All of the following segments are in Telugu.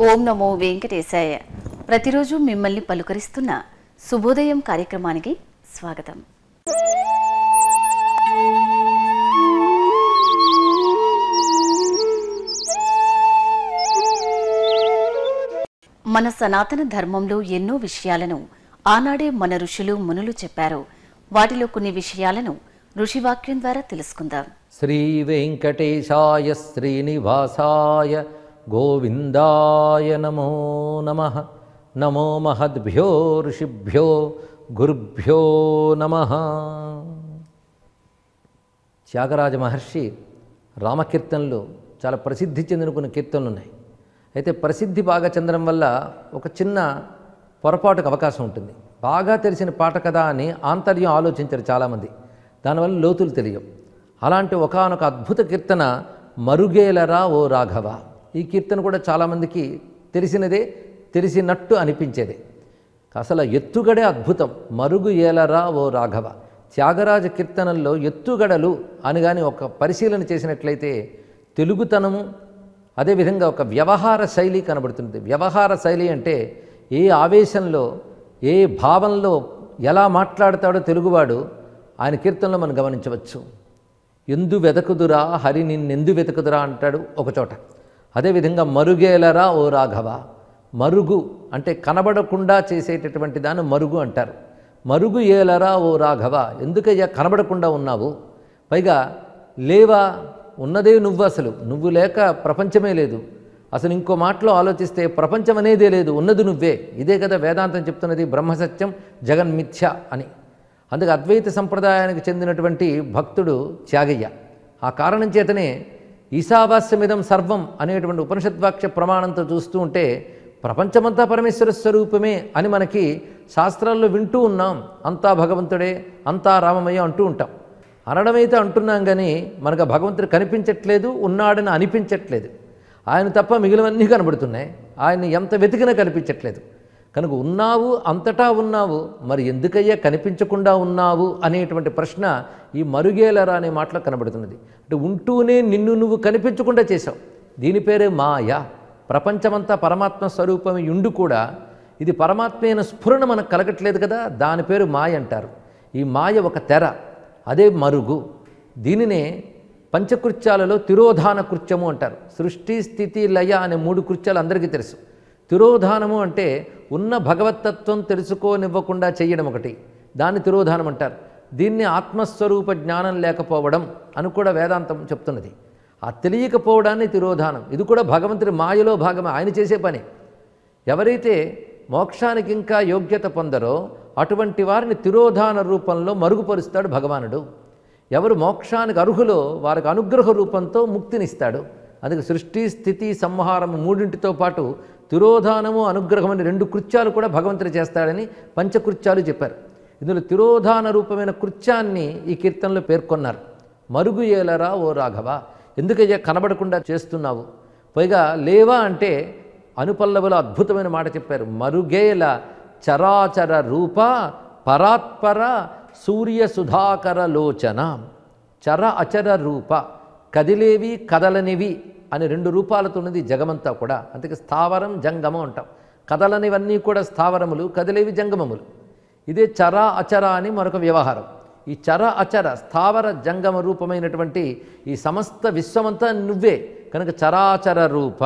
ఓం నమో వెంకటేశాయ ప్రతిరోజు మిమ్మల్ని పలుకరిస్తున్న శుభోదయం కార్యక్రమానికి స్వాగతం మన సనాతన ధర్మంలో ఎన్నో విషయాలను ఆనాడే మన ఋషులు మునులు చెప్పారు వాటిలో కొన్ని విషయాలను ఋషివాక్యం ద్వారా తెలుసుకుందాం శ్రీ వెంకటేశాయ శ్రీనివాసాయ గోవిందాయ నమో నమ నమో మహద్భ్యో ఋషిభ్యో గురుభ్యో నమ త్యాగరాజ మహర్షి రామకీర్తనలు చాలా ప్రసిద్ధి చెందిన కొన్ని కీర్తనలు ఉన్నాయి అయితే ప్రసిద్ధి బాగా చెందడం వల్ల ఒక చిన్న పొరపాటుకు అవకాశం ఉంటుంది బాగా తెలిసిన పాట కదా అని ఆంతర్యం ఆలోచించరు చాలామంది దానివల్ల లోతులు తెలియవు అలాంటి ఒకానొక అద్భుత కీర్తన మరుగేలరా ఓ రాఘవ ఈ కీర్తన కూడా చాలామందికి తెలిసినదే తెలిసినట్టు అనిపించేదే అసలు ఎత్తుగడే అద్భుతం మరుగు ఏలరా ఓ రాఘవ త్యాగరాజ కీర్తనల్లో ఎత్తుగడలు అని కానీ ఒక పరిశీలన చేసినట్లయితే తెలుగుతనము అదేవిధంగా ఒక వ్యవహార శైలి కనబడుతుంది వ్యవహార శైలి అంటే ఏ ఆవేశంలో ఏ భావంలో ఎలా మాట్లాడతాడో తెలుగువాడు ఆయన కీర్తనలో మనం గమనించవచ్చు ఎందు వెతకుదురా హరి నిన్నెందు వెతకుదురా అంటాడు ఒకచోట అదేవిధంగా మరుగేలరా ఓ రాఘవ మరుగు అంటే కనబడకుండా చేసేటటువంటి దాన్ని మరుగు అంటారు మరుగు ఏలరా ఓ రాఘవ ఎందుకయ్యా కనబడకుండా ఉన్నావు పైగా లేవా ఉన్నదే నువ్వు అసలు నువ్వు లేక ప్రపంచమే లేదు అసలు ఇంకో మాటలో ఆలోచిస్తే ప్రపంచం అనేదే లేదు ఉన్నది నువ్వే ఇదే కదా వేదాంతం చెప్తున్నది బ్రహ్మసత్యం జగన్మిథ్య అని అందుకే అద్వైత సంప్రదాయానికి చెందినటువంటి భక్తుడు త్యాగయ్య ఆ కారణం చేతనే ఈశావాస్యమిదం సర్వం అనేటువంటి ఉపనిషద్వాక్య ప్రమాణంతో చూస్తూ ఉంటే ప్రపంచమంతా పరమేశ్వర స్వరూపమే అని మనకి శాస్త్రాల్లో వింటూ ఉన్నాం అంతా భగవంతుడే అంతా రామమయ్య అంటూ ఉంటాం అనడమైతే అంటున్నాం కానీ మనకు ఆ భగవంతుడు కనిపించట్లేదు ఉన్నాడని అనిపించట్లేదు ఆయన తప్ప మిగిలినవన్నీ కనబడుతున్నాయి ఆయన ఎంత వెతికినా కనిపించట్లేదు కనుక ఉన్నావు అంతటా ఉన్నావు మరి ఎందుకయ్యా కనిపించకుండా ఉన్నావు అనేటువంటి ప్రశ్న ఈ మరుగేలరా అనే మాటలో కనబడుతున్నది అంటే ఉంటూనే నిన్ను నువ్వు కనిపించకుండా చేశావు దీని పేరే మాయ ప్రపంచమంతా పరమాత్మ స్వరూపం ఉండు కూడా ఇది పరమాత్మైన స్ఫురణ మనకు కలగట్లేదు కదా దాని పేరు మాయ అంటారు ఈ మాయ ఒక తెర అదే మరుగు దీనినే పంచకృత్యాలలో తిరోధాన కృత్యము అంటారు సృష్టి స్థితి లయ అనే మూడు కృత్యాలు అందరికీ తెలుసు తిరోధానము అంటే ఉన్న భగవతత్వం తెలుసుకోనివ్వకుండా చేయడం ఒకటి దాన్ని తిరోధానం అంటారు దీన్ని ఆత్మస్వరూప జ్ఞానం లేకపోవడం అని కూడా వేదాంతం చెప్తున్నది ఆ తెలియకపోవడాన్ని తిరోధానం ఇది కూడా భగవంతుడి మాయలో భాగమే ఆయన చేసే పని ఎవరైతే మోక్షానికి ఇంకా యోగ్యత పొందరో అటువంటి వారిని తిరోధాన రూపంలో మరుగుపరుస్తాడు భగవానుడు ఎవరు మోక్షానికి అర్హులో వారికి అనుగ్రహ రూపంతో ముక్తినిస్తాడు అందుకే సృష్టి స్థితి సంహారం మూడింటితో పాటు తిరోధానము అనుగ్రహం అనే రెండు కృత్యాలు కూడా భగవంతుడు చేస్తాడని పంచకృత్యాలు చెప్పారు ఇందులో తిరోధాన రూపమైన కృత్యాన్ని ఈ కీర్తనలో పేర్కొన్నారు మరుగు ఏలరా ఓ రాఘవ ఎందుకయ్యా కనబడకుండా చేస్తున్నావు పైగా లేవా అంటే అనుపల్లవులో అద్భుతమైన మాట చెప్పారు మరుగేల చరాచర రూప పరాత్పర సూర్య సుధాకర లోచన చర అచర రూప కదిలేవి కదలనివి అని రెండు రూపాలతో ఉన్నది జగమంతా కూడా అందుకే స్థావరం జంగమం అంటాం కదలనివన్నీ కూడా స్థావరములు కదిలేవి జంగమములు ఇదే చర అచర అని మరొక వ్యవహారం ఈ చర అచర స్థావర జంగమ రూపమైనటువంటి ఈ సమస్త విశ్వమంతా నువ్వే కనుక చరాచర రూప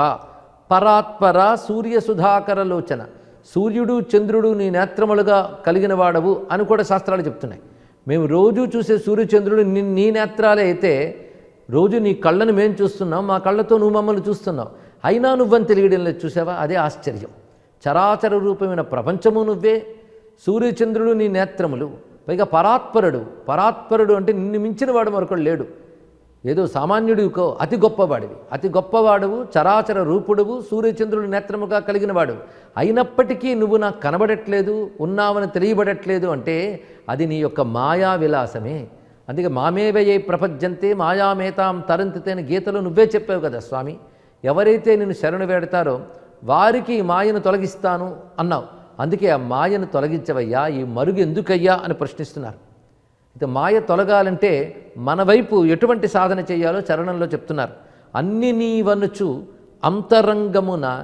పరాత్పర సూర్య సుధాకర లోచన సూర్యుడు చంద్రుడు నీ నేత్రములుగా కలిగిన వాడవు అని కూడా శాస్త్రాలు చెప్తున్నాయి మేము రోజు చూసే సూర్యచంద్రుడు నీ నీ నేత్రాలే అయితే రోజు నీ కళ్ళను మేము చూస్తున్నాం మా కళ్ళతో నువ్వు మమ్మల్ని చూస్తున్నావు అయినా నువ్వని తెలియడం లేదు చూసావా అదే ఆశ్చర్యం చరాచర రూపమైన ప్రపంచము నువ్వే సూర్యచంద్రుడు నీ నేత్రములు పైగా పరాత్పరుడు పరాత్పరుడు అంటే నిన్ను మించిన వాడు మరొకడు లేడు ఏదో సామాన్యుడికో అతి గొప్పవాడివి అతి గొప్పవాడువు చరాచర రూపుడువు సూర్యచంద్రుడు నేత్రముగా కలిగిన వాడు అయినప్పటికీ నువ్వు నాకు కనబడట్లేదు ఉన్నావని తెలియబడట్లేదు అంటే అది నీ యొక్క మాయా విలాసమే అందుకే మామేవయే ప్రపంచంతే మాయామేతాం తరంతితే అని గీతలో నువ్వే చెప్పావు కదా స్వామి ఎవరైతే నిన్ను శరణు వేడతారో వారికి ఈ మాయను తొలగిస్తాను అన్నావు అందుకే ఆ మాయను తొలగించవయ్యా ఈ మరుగు ఎందుకయ్యా అని ప్రశ్నిస్తున్నారు అయితే మాయ తొలగాలంటే మన వైపు ఎటువంటి సాధన చేయాలో చరణంలో చెప్తున్నారు అన్ని నీవనుచు అంతరంగమున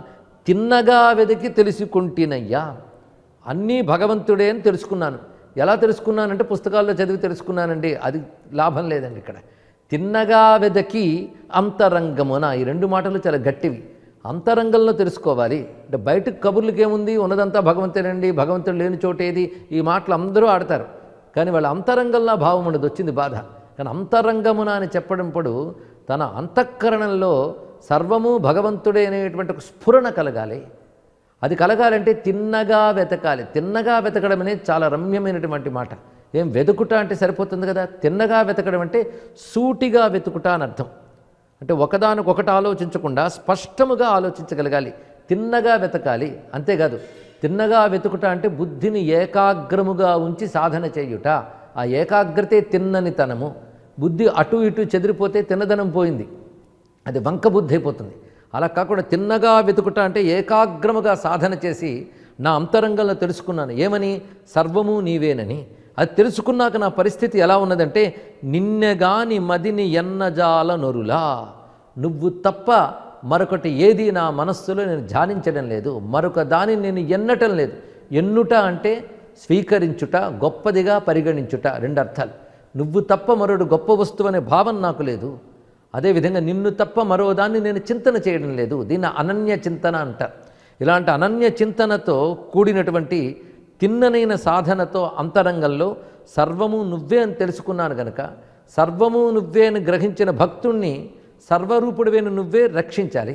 తిన్నగా వెతికి తెలుసుకుంటేనయ్యా అన్నీ భగవంతుడే అని తెలుసుకున్నాను ఎలా తెలుసుకున్నానంటే పుస్తకాల్లో చదివి తెలుసుకున్నానండి అది లాభం లేదండి ఇక్కడ తిన్నగా వెదకి అంతరంగమున ఈ రెండు మాటలు చాలా గట్టివి అంతరంగంలో తెలుసుకోవాలి అంటే బయటకు కబుర్లకి ఏముంది ఉన్నదంతా భగవంతుడండి భగవంతుడు లేని చోటేది ఈ మాటలు అందరూ ఆడతారు కానీ వాళ్ళ అంతరంగంలో భావం ఉండదు వచ్చింది బాధ కానీ అంతరంగమున అని చెప్పడంప్పుడు తన అంతఃకరణంలో సర్వము భగవంతుడే అనేటువంటి ఒక స్ఫురణ కలగాలి అది కలగాలంటే తిన్నగా వెతకాలి తిన్నగా వెతకడం అనేది చాలా రమ్యమైనటువంటి మాట ఏం వెతుకుట అంటే సరిపోతుంది కదా తిన్నగా వెతకడం అంటే సూటిగా వెతుకుట అని అర్థం అంటే ఒకదానికొకటి ఆలోచించకుండా స్పష్టముగా ఆలోచించగలగాలి తిన్నగా వెతకాలి అంతేకాదు తిన్నగా వెతుకుట అంటే బుద్ధిని ఏకాగ్రముగా ఉంచి సాధన చేయుట ఆ ఏకాగ్రతే తిన్ననితనము బుద్ధి అటు ఇటు చెదిరిపోతే తిన్నదనం పోయింది అది వంక బుద్ధి అయిపోతుంది అలా కాకుండా తిన్నగా వెతుకుట అంటే ఏకాగ్రముగా సాధన చేసి నా అంతరంగంలో తెలుసుకున్నాను ఏమని సర్వము నీవేనని అది తెలుసుకున్నాక నా పరిస్థితి ఎలా ఉన్నదంటే నిన్నెగాని మదిని ఎన్నజాల నొరులా నువ్వు తప్ప మరొకటి ఏది నా మనస్సులో నేను ధ్యానించడం లేదు మరొక దానిని నేను ఎన్నటం లేదు ఎన్నుట అంటే స్వీకరించుట గొప్పదిగా పరిగణించుట రెండు అర్థాలు నువ్వు తప్ప మరొడు గొప్ప వస్తువు అనే భావం నాకు లేదు అదేవిధంగా నిన్ను తప్ప మరో దాన్ని నేను చింతన చేయడం లేదు దీన్ని అనన్య చింతన అంటారు ఇలాంటి అనన్య చింతనతో కూడినటువంటి తిన్ననైన సాధనతో అంతరంగంలో సర్వము నువ్వే అని తెలుసుకున్నాను గనక సర్వము నువ్వే అని గ్రహించిన భక్తుణ్ణి సర్వరూపుడివైన నువ్వే రక్షించాలి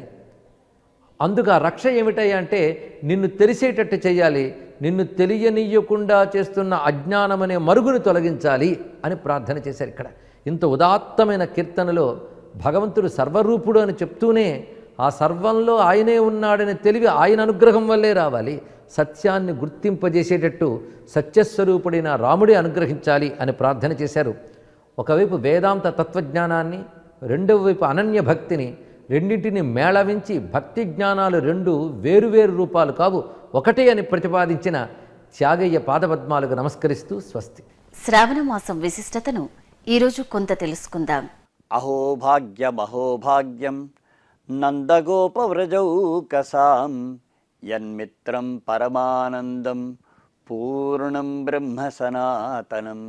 అందుకు ఆ రక్ష ఏమిటయ్యా అంటే నిన్ను తెలిసేటట్టు చేయాలి నిన్ను తెలియనీయకుండా చేస్తున్న అజ్ఞానం అనే మరుగును తొలగించాలి అని ప్రార్థన చేశారు ఇక్కడ ఇంత ఉదాత్తమైన కీర్తనలో భగవంతుడు సర్వరూపుడు అని చెప్తూనే ఆ సర్వంలో ఆయనే ఉన్నాడనే తెలివి ఆయన అనుగ్రహం వల్లే రావాలి సత్యాన్ని గుర్తింపజేసేటట్టు సత్యస్వరూపుడైన రాముడే అనుగ్రహించాలి అని ప్రార్థన చేశారు ఒకవైపు వేదాంత తత్వజ్ఞానాన్ని రెండవ వైపు అనన్య భక్తిని రెండింటిని మేళవించి భక్తి జ్ఞానాలు రెండు వేరువేరు రూపాలు కావు ఒకటే అని ప్రతిపాదించిన త్యాగయ్య పాదపద్మాలకు నమస్కరిస్తూ స్వస్తి శ్రావణ మాసం విశిష్టతను ఈరోజు కొంత తెలుసుకుందాం అహోభాగ్యమహోభాగ్యం నందగోపవ్రజౌకసాం యన్మిత్రం పరమానందం పూర్ణం బ్రహ్మ సనాతనం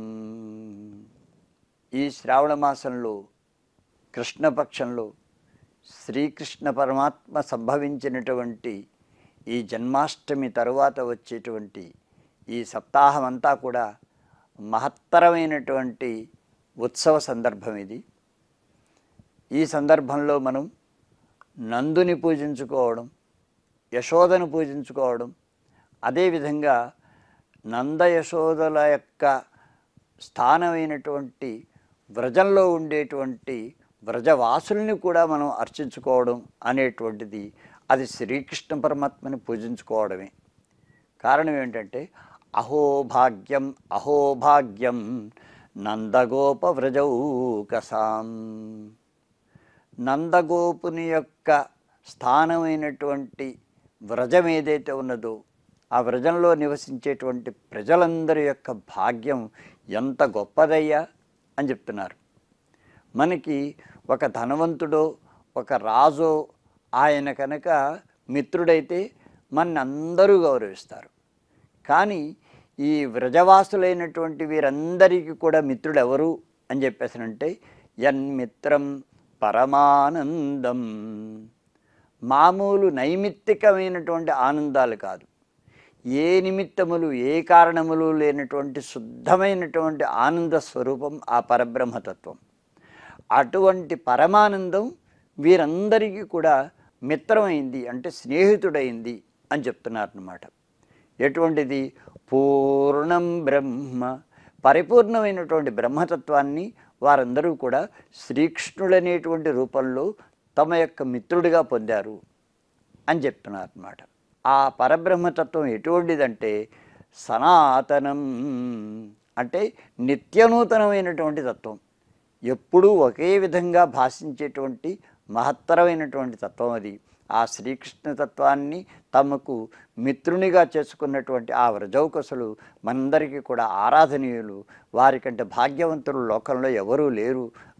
ఈ శ్రావణ మాసంలో కృష్ణపక్షంలో శ్రీకృష్ణ పరమాత్మ సంభవించినటువంటి ఈ జన్మాష్టమి తరువాత వచ్చేటువంటి ఈ సప్తాహం అంతా కూడా మహత్తరమైనటువంటి ఉత్సవ సందర్భం ఇది ఈ సందర్భంలో మనం నందుని పూజించుకోవడం యశోదను పూజించుకోవడం అదేవిధంగా నంద యశోదల యొక్క స్థానమైనటువంటి వ్రజంలో ఉండేటువంటి వ్రజవాసుల్ని కూడా మనం అర్చించుకోవడం అనేటువంటిది అది శ్రీకృష్ణ పరమాత్మని పూజించుకోవడమే కారణం ఏంటంటే అహోభాగ్యం అహోభాగ్యం నందగోప వ్రజౌకసాం నందగోపుని యొక్క స్థానమైనటువంటి వ్రజం ఏదైతే ఉన్నదో ఆ వ్రజంలో నివసించేటువంటి ప్రజలందరి యొక్క భాగ్యం ఎంత గొప్పదయ్యా అని చెప్తున్నారు మనకి ఒక ధనవంతుడో ఒక రాజో ఆయన కనుక మిత్రుడైతే మన అందరూ గౌరవిస్తారు కానీ ఈ వ్రజవాసులైనటువంటి వీరందరికీ కూడా మిత్రుడు ఎవరు అని చెప్పేసానంటే యన్మిత్రం పరమానందం మామూలు నైమిత్తికమైనటువంటి ఆనందాలు కాదు ఏ నిమిత్తములు ఏ కారణములు లేనటువంటి శుద్ధమైనటువంటి ఆనంద స్వరూపం ఆ పరబ్రహ్మతత్వం అటువంటి పరమానందం వీరందరికీ కూడా మిత్రమైంది అంటే స్నేహితుడైంది అని చెప్తున్నారన్నమాట ఎటువంటిది పూర్ణం బ్రహ్మ పరిపూర్ణమైనటువంటి బ్రహ్మతత్వాన్ని వారందరూ కూడా శ్రీకృష్ణుడనేటువంటి రూపంలో తమ యొక్క మిత్రుడిగా పొందారు అని చెప్తున్నారు అన్నమాట ఆ పరబ్రహ్మతత్వం ఎటువంటిదంటే సనాతనం అంటే నిత్యనూతనమైనటువంటి తత్వం ఎప్పుడూ ఒకే విధంగా భాషించేటువంటి మహత్తరమైనటువంటి తత్వం అది ఆ శ్రీకృష్ణ తత్వాన్ని తమకు మిత్రునిగా చేసుకున్నటువంటి ఆ వ్రజౌకసులు మనందరికీ కూడా ఆరాధనీయులు వారికంటే భాగ్యవంతులు లోకంలో ఎవరూ లేరు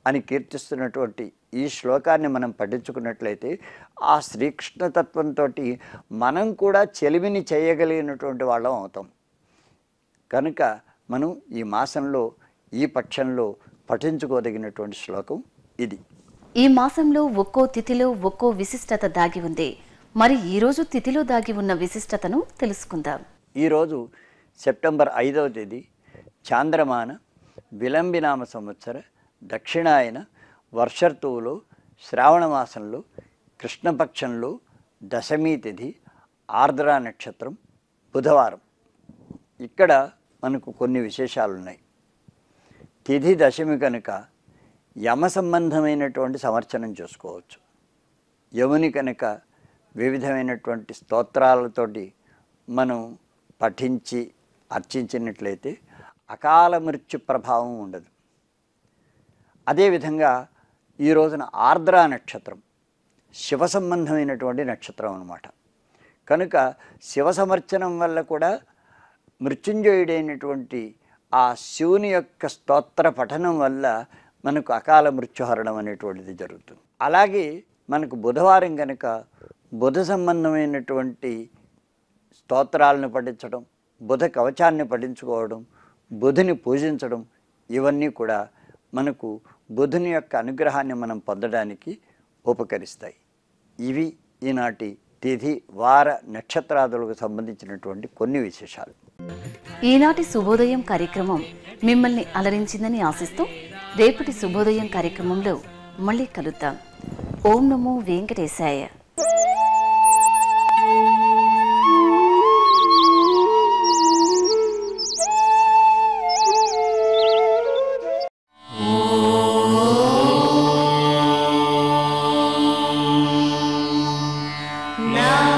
అని కీర్తిస్తున్నటువంటి ఈ శ్లోకాన్ని మనం పఠించుకున్నట్లయితే ఆ శ్రీకృష్ణ తత్వంతో మనం కూడా చెలిమిని చేయగలిగినటువంటి వాళ్ళం అవుతాం కనుక మనం ఈ మాసంలో ఈ పక్షంలో పఠించుకోదగినటువంటి శ్లోకం ఇది ఈ మాసంలో ఒక్కో తిథిలో ఒక్కో విశిష్టత దాగి ఉంది మరి ఈ రోజు తిథిలో దాగి ఉన్న విశిష్టతను తెలుసుకుందాం ఈరోజు సెప్టెంబర్ ఐదవ తేదీ చాంద్రమాన విలంబినామ సంవత్సర దక్షిణాయన వర్షర్తువులో శ్రావణ మాసంలో కృష్ణపక్షంలో దశమి తిథి ఆర్ద్ర నక్షత్రం బుధవారం ఇక్కడ మనకు కొన్ని విశేషాలు ఉన్నాయి తిథి దశమి కనుక యమ సంబంధమైనటువంటి సమర్చనం చేసుకోవచ్చు యముని కనుక వివిధమైనటువంటి స్తోత్రాలతోటి మనం పఠించి అర్చించినట్లయితే అకాల మృత్యు ప్రభావం ఉండదు అదేవిధంగా ఈ రోజున ఆర్ద్ర నక్షత్రం శివ సంబంధమైనటువంటి నక్షత్రం అన్నమాట కనుక శివ సమర్చనం వల్ల కూడా మృత్యుంజయుడైనటువంటి ఆ శివుని యొక్క స్తోత్ర పఠనం వల్ల మనకు అకాల మృత్యుహరణం అనేటువంటిది జరుగుతుంది అలాగే మనకు బుధవారం కనుక బుధ సంబంధమైనటువంటి స్తోత్రాలను పఠించడం బుధ కవచాన్ని పఠించుకోవడం బుధుని పూజించడం ఇవన్నీ కూడా మనకు బుధుని యొక్క అనుగ్రహాన్ని మనం పొందడానికి ఉపకరిస్తాయి ఇవి ఈనాటి తిథి వార నక్షత్రాదులకు సంబంధించినటువంటి కొన్ని విశేషాలు ఈనాటి శుభోదయం కార్యక్రమం మిమ్మల్ని అలరించిందని ఆశిస్తూ రేపటి శుభోదయం కార్యక్రమంలో మళ్ళీ కలుద్దాం ఓం నమో వెంకటేశాయ నా